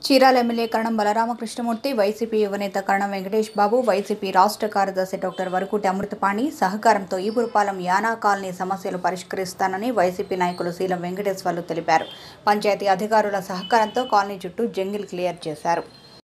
Chirala MLA Karanam Balaramakrishnamurthy YCP యువనేత కరణం వెంకటేష్ బాబు YCP రాష్ట్ర కార్యదర్శి డాక్టర్ వరకుటి అమృతపాణి సహకారంతో ఈపురపాలెం యానా కాలనీ సమస్యలు పరిష్కరిస్తానని వైసీపీ నాయకులు శీలం వెంకటేశ్వర్లు తెలిపారు పంచాయతీ అధికారుల సహకారంతో కాలనీ చుట్టూ జంగిల్ క్లియర్ చేశారు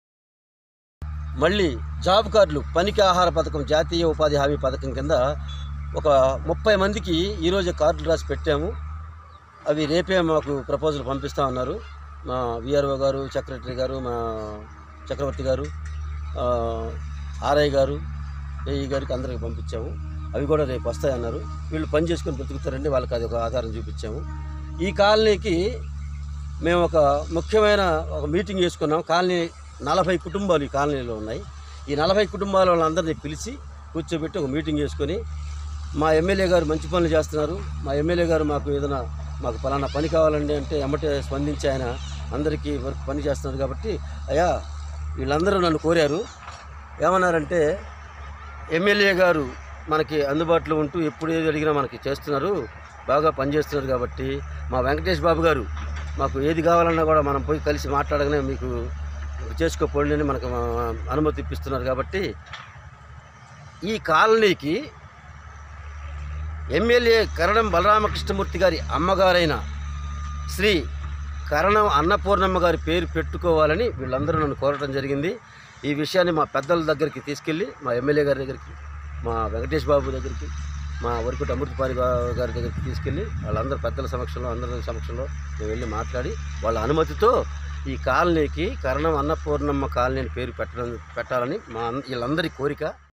మళ్ళీ జాబ్ కార్డులు పనికి ఆహార పథకం జాతీయ ఉపాధి హామీ పథకం కింద ఒక ముప్పై మందికి ఈరోజు కార్డులు రాసి పెట్టాము అవి రేపే మాకు ప్రపోజల్ పంపిస్తా ఉన్నారు మా విఆర్ఓ గారు సెక్రటరీ గారు మా చక్రవర్తి గారు ఆ, ఆర్ఐ గారు ఏఈ గారికి అందరికి పంపించాము అవి కూడా రేపు వస్తాయన్నారు వీళ్ళు పని చేసుకొని బ్రతుకుతారండి వాళ్ళకి అది ఒక ఆధారం చూపించాము ఈ కాలనీకి మేము ఒక ముఖ్యమైన ఒక మీటింగ్ చేసుకున్నాం కాలనీ నలభై కుటుంబాలు ఈ కాలనీలో ఉన్నాయి ఈ నలభై కుటుంబాల వాళ్ళందరినీ పిలిచి కూర్చోబెట్టి ఒక మీటింగ్ చేసుకొని మా ఎమ్మెల్యే గారు మంచి పనులు చేస్తున్నారు మా ఎమ్మెల్యే గారు మాకు ఏదైనా మాకు పలానా పని కావాలండి అంటే ఎమ్మటే స్పందించి ఆయన అందరికీ వర్క్ పని చేస్తున్నారు కాబట్టి అయ్యా వీళ్ళందరూ నన్ను కోరారు ఏమన్నారంటే ఎమ్మెల్యే గారు మనకి అందుబాటులో ఉంటూ ఎప్పుడు ఏది అడిగినా మనకి చేస్తున్నారు బాగా పనిచేస్తున్నారు కాబట్టి మా వెంకటేష్ బాబు గారు మాకు ఏది కావాలన్నా కూడా మనం పోయి కలిసి మాట్లాడగానే మీకు చేసుకోపోండి అని మనకు ఆ, అనుమతి ఇప్పిస్తున్నారు కాబట్టి ఈ కాలనీకి ఎమ్మెల్యే కరణం బలరామకృష్ణమూర్తి గారి అమ్మగారైన శ్రీ కరణం అన్నపూర్ణమ్మ గారి పేరు పెట్టుకోవాలని వీళ్ళందరూ నన్ను కోరటం జరిగింది ఈ విషయాన్ని మా పెద్దల దగ్గరికి తీసుకెళ్ళి మా ఎమ్మెల్యే గారి దగ్గరికి మా వెంకటేష్ బాబు దగ్గరికి మా వరకుటి అమృతపారి గా- గారి దగ్గరికి తీసుకెళ్ళి వాళ్ళందరూ పెద్దల సమక్షంలో అందరి సమక్షంలో మేము వెళ్ళి మాట్లాడి వాళ్ళ అనుమతితో ఈ కాలనీకి కరణం అన్నపూర్ణమ్మ కాలనీ అని పేరు పెట్టడం పెట్టాలని మా అన్- వీళ్ళందరి కోరిక